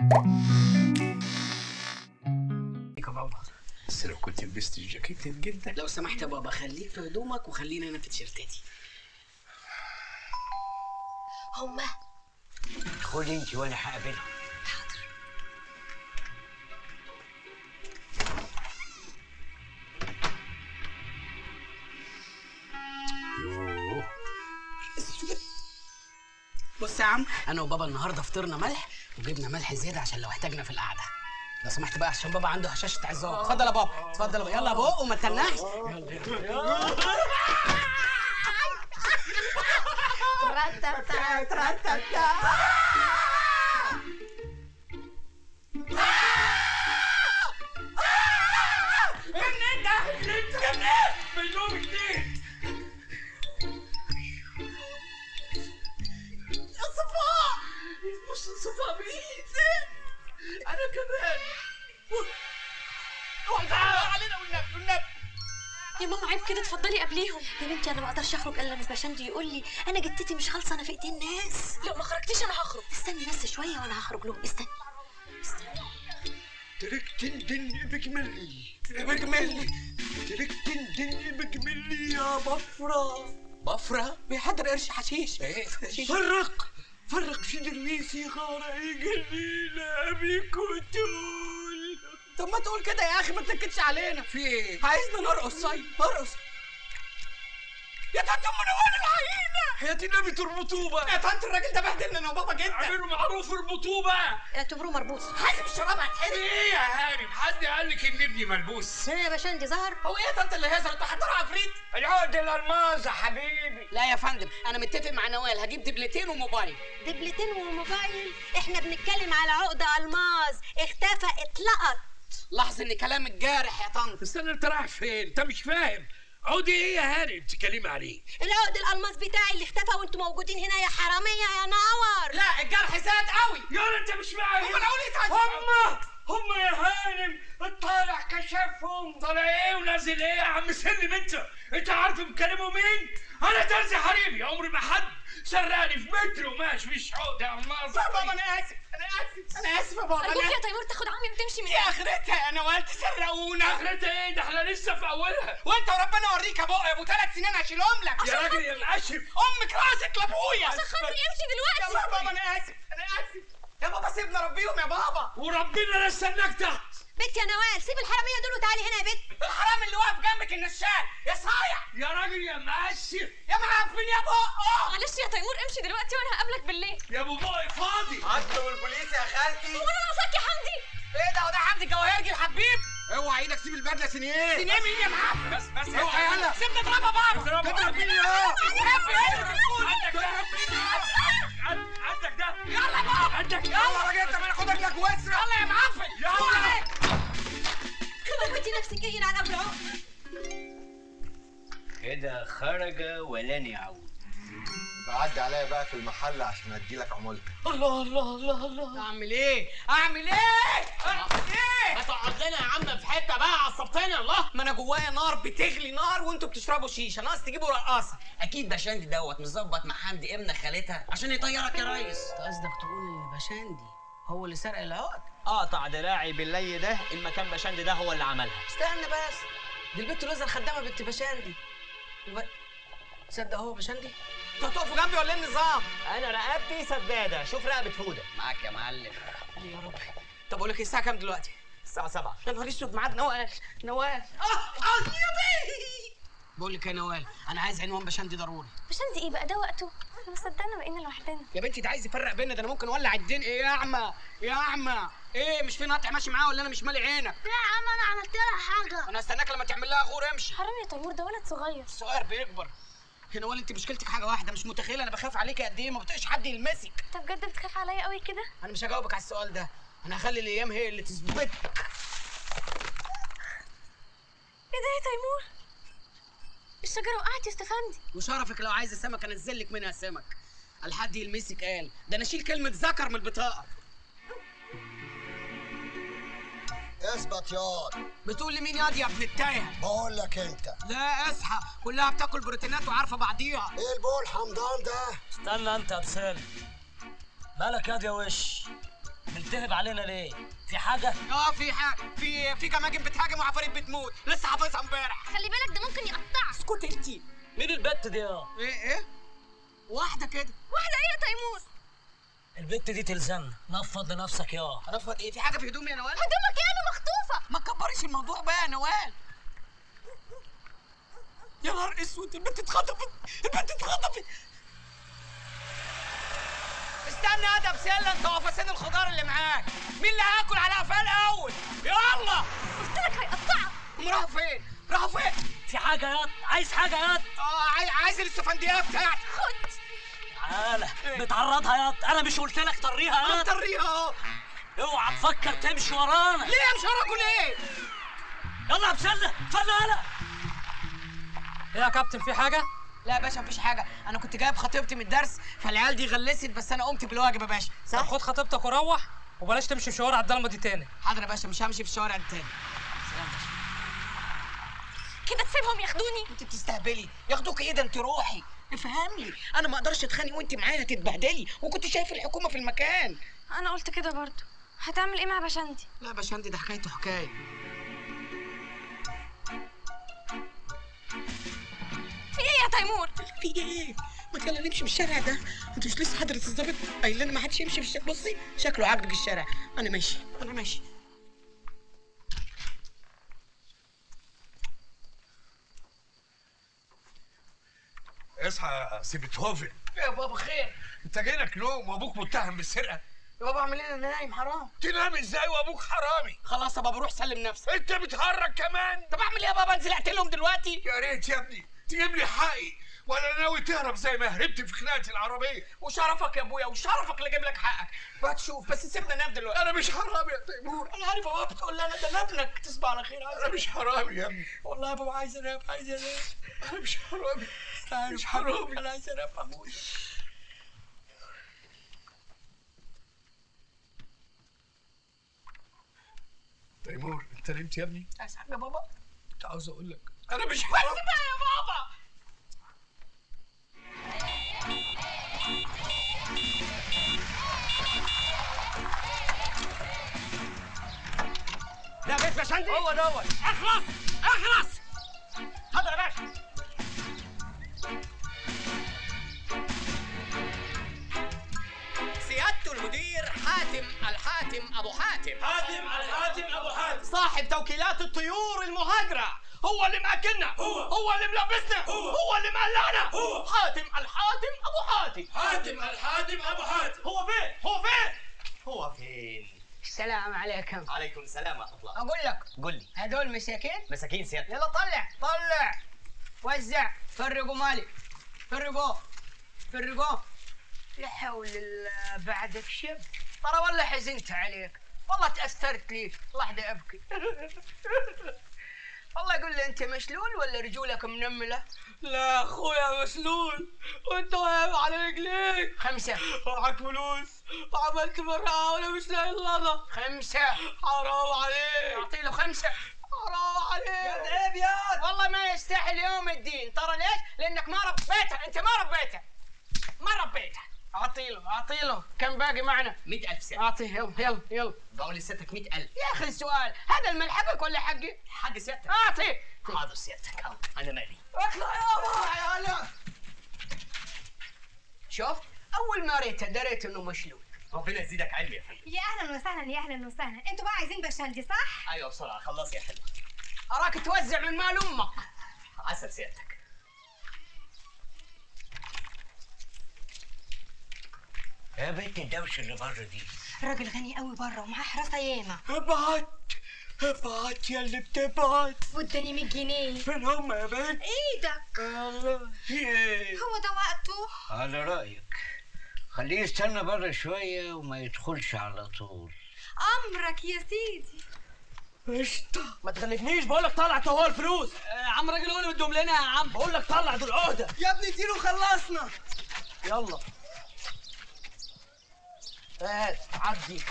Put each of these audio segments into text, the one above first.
يا بابا بس لو كنت لبست الجاكيت جدا لو سمحت يا بابا خليك في هدومك وخليني انا في تيشيرتاتي هما خدي انت وانا هقابلهم يوه بص يا عم انا وبابا النهارده فطرنا ملح وجبنا ملح زياده عشان لو احتاجنا في القعده لو سمحت بقى عشان بابا عنده هشاشه عظام اتفضل يا بابا اتفضل يا بابا يلا يا بابا وما تنحش بص صفاء مين انا كمان وتعالى علينا والنبي والنبي يا ماما عيب كده اتفضلي قبليهم يا بنتي انا ما اقدرش اخرج الا لما باشندي يقول لي انا جدتي مش خالصه في ايدين ناس لو ما خرجتيش انا هخرج استني بس شويه وانا هخرج لهم استني ترك تندن بجملي بجملي ترك تندن بجملي يا بفرة بفرة بيحضر قرش حشيش ايه فرق فرق في درويسي غارة جميلة بكتول طب ما تقول كده يا اخي ما تنكدش علينا في ايه؟ عايزنا نرقص طيب ارقص يا طنط منور العينة حياتي النبي تربطوه بقى يا طنط الراجل ده بهدلنا انا وبابا جدا اعملوا معروف اربطوه بقى اعتبروه مربوط حاسب الشراب هتحرق ايه يا هارب حد قال لك ان ابني ملبوس ايه يا باشندي ظهر هو ايه يا طنط اللي هيظهر انت حضرها عفريت العقد الالماس يا حبيبي لا يا فندم انا متفق مع نوال هجيب دبلتين وموبايل دبلتين وموبايل احنا بنتكلم على عقده الماس اختفى اتلقط لاحظ ان كلامك جارح يا طنط استنى انت رايح فين؟ انت مش فاهم عودي ايه يا هاني بتتكلمي عليه؟ العقد الالماس بتاعي اللي اختفى وانتم موجودين هنا يا حراميه يا نور لا الجرح زاد قوي يا انت مش معايا هم الاول يتعجبوا هم هم يا هانم الطالع كشفهم طالع ايه ونازل ايه يا عم سلم انت انت عارف بكلموا مين؟ انا ترزي حريمي عمري ما حد سرقني في متر وماشي مش عقده يا الله لا بابا انا اسف انا اسف انا اسف يا بابا ارجوك انا يا تيمور تاخد عمي وتمشي من ايه اخرتها يا نوال تسرقونا اخرتها ايه ده احنا لسه في اولها وانت وربنا اوريك يا بابا يا ابو ثلاث سنين هشيلهم لك يا راجل يا مقشف امك راسك لابويا عشان خاطري امشي يا دلوقتي بابا انا اسف انا اسف يا بابا سيبنا ربيهم يا بابا وربنا لا استناك تحت بنت يا نوال سيب الحراميه دول وتعالي هنا يا بنت الحرام اللي واقف جنبك النشال يا صايع يا راجل يا مقشف يا معفن يا بقى معلش يا تيمور امشي دلوقتي وانا هقابلك بالليل يا ابو بقى فاضي اطلب البوليس يا خالتي هو انا ناقصاك يا حمدي ايه ده وده حمدي الجواهرجي الحبيب اوعى ايدك سيب البدله سنيه سنيه مين يا معفن بس بس اوعى يلا سيبنا اضربها بابا اضربها. تضرب مين يا عندك ده عندك ده يلا بابا عندك يلا يا راجل انت ما ناخدك لك وسر يلا يا معفن يلا. موتي نفسك ايه هنا على ابو العقد كده خرج ولن يعود بعدي عليا بقى في المحل عشان اديلك عمولتك الله الله الله الله اعمل ايه اعمل ايه اعمل ايه ما تقعد لنا يا عم في حته بقى عصبتنا الله ما انا جوايا نار بتغلي نار وانتوا بتشربوا شيشه ناقص تجيبوا رقاصه اكيد باشندي دوت مظبط مع حمدي ابن خالتها عشان يطيرك يا ريس انت قصدك تقول ان باشندي هو اللي سرق العقد اقطع دراعي باللي ده المكان باشندي ده هو اللي عملها استنى بس دي البت لوزة الخدامه بنت باشندي وب... تصدق هو باشندي انتوا هتقفوا جنبي ولا ايه النظام انا رقبتي سداده شوف رقبه فوده معاك يا معلم يا ربي طب اقول لك إيه، الساعه كام دلوقتي الساعه 7 يا نهار اسود ميعاد نوال نوال اه اه يا بيه بقول لك يا نوال انا عايز عنوان باشندي ضروري باشندي ايه بقى ده وقته احنا صدقنا بقينا لوحدنا يا بنتي ده عايز يفرق بينا ده انا ممكن اولع الدنيا ايه يا اعمى يا اعمى ايه مش في نقطع ماشي معاه ولا انا مش مالي عينك لا يا عم انا عملت لها حاجه انا هستناك لما تعمل لها غور امشي حرام يا تيمور ده ولد صغير الصغير بيكبر يا نوال انت مشكلتك حاجه واحده مش متخيله انا بخاف عليك قد ايه ما بطيقش حد يلمسك انت بجد بتخاف عليا قوي كده انا مش هجاوبك على السؤال ده انا هخلي الايام هي اللي تثبتك ايه ده يا تيمور الشجره وقعت يا استفندي وشرفك لو عايز سمك انزل لك منها سمك الحد يلمسك قال ده انا اشيل كلمه ذكر من البطاقه اثبت ياض بتقول لي مين ياض يا ابن التايه بقول لك انت لا اصحى كلها بتاكل بروتينات وعارفه بعضيها ايه البول حمضان ده استنى انت يا بسام مالك ياض يا وش بتنتهب علينا ليه؟ في حاجة؟ اه في حاجه في في جماجم بتهاجم وعفاريت بتموت لسه حافظها امبارح خلي بالك ده ممكن يقطعك اسكت انت مين البت دي يا؟ ايه ايه واحده كده واحده ايه يا تيمور البت دي تلزمنا نفض لنفسك يا هنفض ايه في حاجه في هدومي يا نوال هدومك ايه انا مخطوفه ما تكبريش الموضوع بقى يا نوال يا نهار اسود البنت اتخطفت البنت اتخطفت استنى ادب سله انت وفساد الخضار اللي معاك مين اللي هياكل على قفاه الاول يلا قلت لك هيقطعك هم راحوا فين راحوا فين في حاجة يا عايز حاجة يا اه عاي- عايز الاستفندية بتاعتي خد تعالى بتعرضها يا انا مش قلت لك طريها يا طريها اهو اوعى تفكر تمشي ورانا ليه مش وراكوا ليه يلا يا مسلة اتفضل يلا ايه يا كابتن في حاجه لا يا باشا مفيش حاجه انا كنت جايب خطيبتي من الدرس فالعيال دي غلست بس انا قمت بالواجب يا باشا طب خد خطيبتك وروح وبلاش تمشي في شوارع الضلمه دي تاني حاضر يا باشا مش همشي في الشوارع دي تاني كده تسيبهم ياخدوني انت بتستهبلي ياخدوك ايه ده انت روحي افهم لي انا ما اقدرش اتخانق وانت معايا هتتبهدلي وكنت شايف الحكومه في المكان انا قلت كده برضو هتعمل ايه مع بشندي لا يا باشا ده حكايته حكايه في ايه يا تيمور في ايه ما يلا نمشي من الشارع ده انت مش لسه حضرة الظابط قايل لنا ما حدش يمشي في الشارع بصي شكله عاجبك الشارع انا ماشي انا ماشي اصحى يا سيبتهوفن يا بابا خير انت جايلك نوم وابوك متهم بالسرقه يا بابا اعمل ايه انا نايم حرام تنام ازاي وابوك حرامي خلاص يا بابا روح سلم نفسك انت بتهرج كمان طب اعمل ايه يا بابا انزل اقتلهم دلوقتي يا ريت يا ابني تجيب لي حقي ولا ناوي تهرب زي ما هربت في خناقه العربيه وشرفك يا ابويا وشرفك اللي اجيب لك حقك بقى تشوف بس سيبنا ننام دلوقتي انا مش حرامي يا تيمور انا عارف يا بابا بتقول لي انا ده أنا ابنك تصبح على خير عايز انا مش حرامي يا ابني والله يا بابا عايز انام عايز انام انا مش حرامي أنا مش حرامي انا عايز انام يا ابويا تيمور انت نمت يا ابني عايز حاجه يا بابا كنت عاوز اقول لك انا مش بس حرامي بقى يا بابا ده بيت بشندي هو دوت اخلص اخلص اتفضل يا باشا سيادة المدير حاتم الحاتم أبو حاتم حاتم الحاتم ابو حاتم صاحب توكيلات الطيور المهاجرة هو اللي مأكلنا هو. هو اللي ملبسنا هو. هو اللي مقلعنا هو. حاتم الحاتم أبو حاتم حاتم الحاتم ابو حاتم هو فين هو فين هو فين السلام عليكم عليكم السلام ورحمه الله أقول لك قول لي هدول مساكين مساكين سيادتك يلا طلع طلع وزع فرقوا مالي فرقوا فرقوا لا حول الله بعدك شب ترى والله حزنت عليك والله تأثرت ليك لحظة أبكي والله قول لي أنت مشلول ولا رجولك منملة؟ لا اخويا مسلول وانت واقف على رجليك خمسة معاك فلوس وعملت مرة وانا مش لاقي اللضا خمسة حرام عليك أعطي له خمسة حرام عليك عيب يا والله ما يستاهل يوم الدين ترى ليش؟ لأنك ما ربيتها أنت ما ربيتها ما ربيتها أعطي له أعطي له كم باقي معنا؟ 100000 سيادتك أعطيه يلا يلا يلا بقول لسيادتك 100000 يا أخي السؤال هذا المال حقك ولا حقي؟ حق سيادتك أعطيه حاضر سيادتك أهو، انا مالي اطلع يابا يا هلا شوف أول ما ريته دريت إنه مشلول ربنا يزيدك علم يا فندم يا اهلا وسهلا يا اهلا وسهلا انتوا بقى عايزين بشندي صح ايوه بسرعه خلص يا حلوه أراك توزع من مال أمك عسل سيادتك يا بنت الدوشه اللي بره دي راجل غني قوي بره ومعاه حراسه ياما ابعت ابعت يا اللي بتبعت واداني 100 جنيه فين هم يا بنت ايدك الله في ايه هو ده وقته على رأيك خليه يستنى بره شوية وما يدخلش على طول امرك يا سيدي قشطه ما تخلفنيش بقول لك طلع هو الفلوس يا عم راجل هو اللي مديهم لنا يا عم بقول لك طلع دول عهده يا ابني اديله خلصنا يلا هات عدي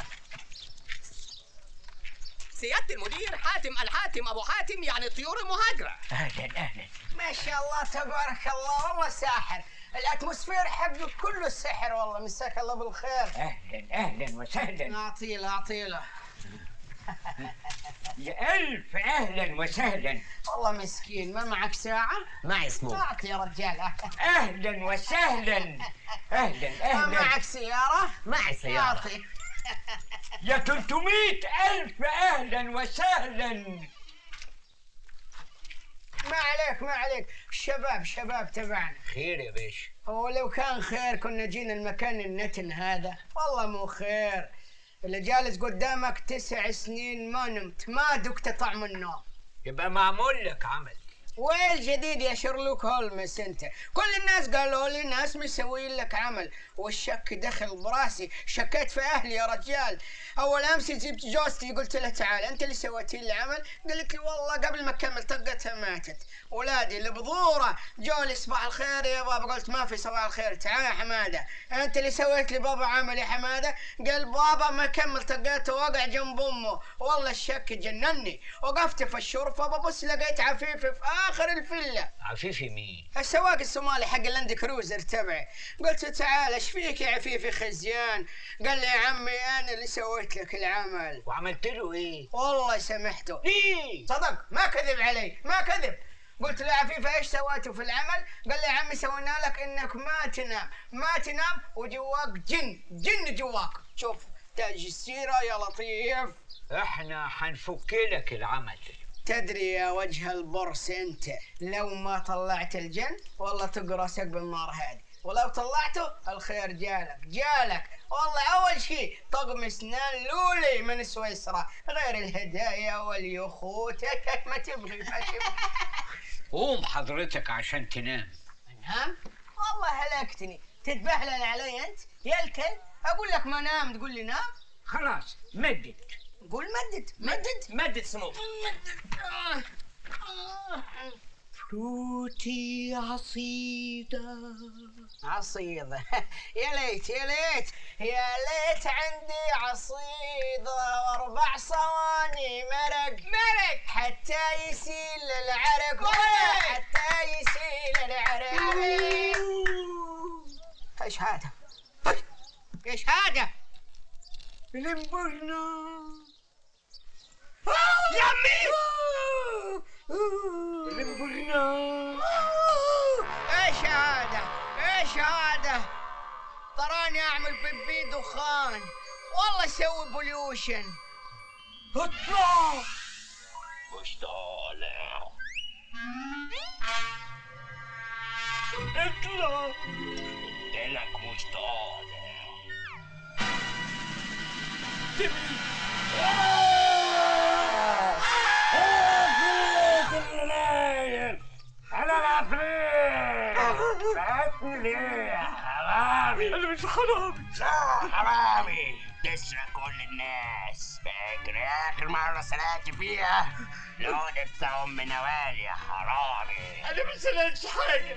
سيادة المدير حاتم الحاتم أبو حاتم يعني الطيور المهاجرة أهلا أهلا ما شاء الله تبارك الله والله ساحر الاتموسفير حقك كله سحر والله مساك الله بالخير اهلا اهلا وسهلا اعطيله اعطيله يا الف اهلا وسهلا والله مسكين ما معك ساعة؟ معي سمو اعطي يا رجال اهلا وسهلا اهلا ما اهلا معك سيارة؟ معي سيارة اعطي يا 300 الف اهلا وسهلا ما عليك ما عليك الشباب شباب تبعنا خير يا باشا هو لو كان خير كنا جينا المكان النتن هذا والله مو خير اللي جالس قدامك تسع سنين ما نمت ما دقت طعم النوم يبقى معمول لك عمل وين الجديد يا شيرلوك هولمس انت كل الناس قالوا لي ناس مسوين لك عمل والشك دخل براسي شكيت في اهلي يا رجال اول امس جبت جوزتي قلت لها تعال انت اللي سويتي لي العمل قالت لي والله قبل ما اكمل طقتها ماتت ولادي البذوره جو لي صباح الخير يا بابا قلت ما في صباح الخير تعال يا حماده انت اللي سويت لي بابا عمل يا حماده قال بابا ما كمل طقته وقع جنب امه والله الشك جنني وقفت في الشرفه ببص لقيت عفيفي في اخر الفيلا عفيفي مين السواق الصومالي حق اللاند كروزر تبعي قلت له تعال ايش فيك يا عفيفي خزيان قال لي يا عمي انا اللي سويت لك العمل وعملت له ايه والله سامحته ليه صدق ما كذب علي ما كذب قلت له يا عفيفة ايش سويتوا في العمل؟ قال لي يا عمي سوينا لك انك ما تنام، ما تنام وجواك جن، جن جواك، شوف تاج السيرة يا لطيف احنا حنفك لك العمل تدري يا وجه البرص انت لو ما طلعت الجن والله تقرصك بالنار هذه ولو طلعته الخير جالك جالك والله اول شيء طقم اسنان لولي من سويسرا غير الهدايا واليخوت ما تبغي ما تبغي قوم حضرتك عشان تنام نام والله هلكتني تتبهلل علي انت يا الكل اقول لك ما نام تقول لي نام خلاص مدد قول مدد مدد مدد سمو فروتي عصيدة عصيدة يا ليت يا ليت يا ليت عندي عصيدة واربع صواني مرق مرق حتى يسيل العرق مرق حتى يسيل العرق ايش هذا؟ ايش هذا؟ لمبرنا يمي لمبرنا ايش هذا؟ ايش هذا؟ تراني اعمل بيبي دخان والله اسوي بوليوشن اطلع مش طالع اطلع قلت لك مش طالع انا العفريت بعتني ليه يا حرامي انا مش حرامي حرامي تسرق كل الناس فاكر اخر مرة سرقت فيها لونت ام نوال يا حرامي انا ما سرقتش حاجه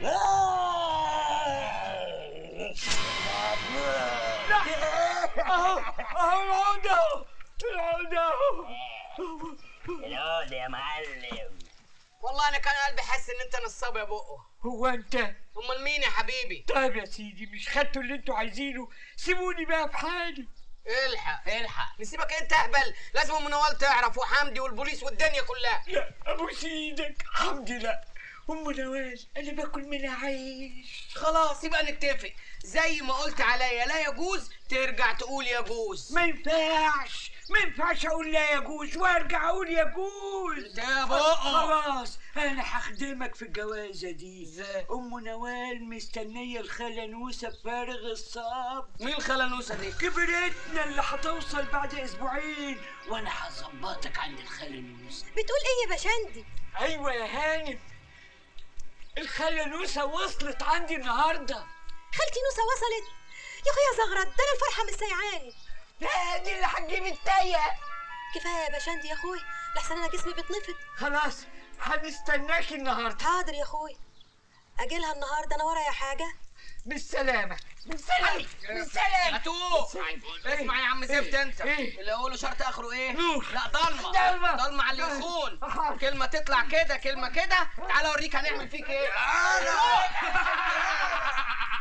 اهو اهو العودة اهو العودة اهو العود يا معلم والله انا كان قلبي حس ان انت نصاب يا بقه هو انت امال مين يا حبيبي طيب يا سيدي مش خدتوا اللي انتوا عايزينه سيبوني بقى في حالي الحق الحق نسيبك انت اهبل لازم ام نوال تعرف وحمدي والبوليس والدنيا كلها لا ابوس ايدك حمدي لا ام نوال انا باكل منها عيش خلاص يبقى نتفق زي ما قلت عليا لا يجوز ترجع تقول يجوز ما ينفعش ما ينفعش اقول لا يجوز وارجع اقول يجوز يا بقى. خلاص انا هخدمك في الجوازه دي ام نوال مستنيه الخاله نوسه بفارغ الصبر مين الخلانوسه دي كبرتنا اللي هتوصل بعد اسبوعين وانا هظبطك عند الخاله نوسه بتقول ايه يا بشندي ايوه يا هانم الخاله نوسه وصلت عندي النهارده خالتي نوسه وصلت يا اخويا زغرت ده انا الفرحه مش سايعاني لا دي اللي هتجيب التايه كفايه يا بشندي يا اخوي لحسن انا جسمي بيتنفض خلاص هنستناكي النهارده حاضر يا اخوي اجيلها النهارده انا ورايا حاجه بالسلامه بالسلامه بالسلامة تو اسمع يا عم زفت انت إيه؟ اللي اقوله شرط اخره ايه؟ نور. لا ضلمة ضلمة. ضلمة على اللي يخون أحا. كلمة تطلع كده كلمة كده تعال اوريك هنعمل فيك ايه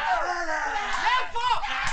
لفوا